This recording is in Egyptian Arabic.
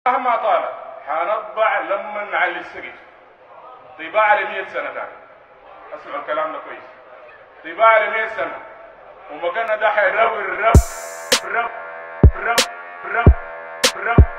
مهما طالت حنطبع لما نعلي السقف طباعة ل 100 سنة تاني اسمعوا الكلام ده كويس طباعة ل 100 سنة ومكاننا ده حيروي الرب رب رب رب رب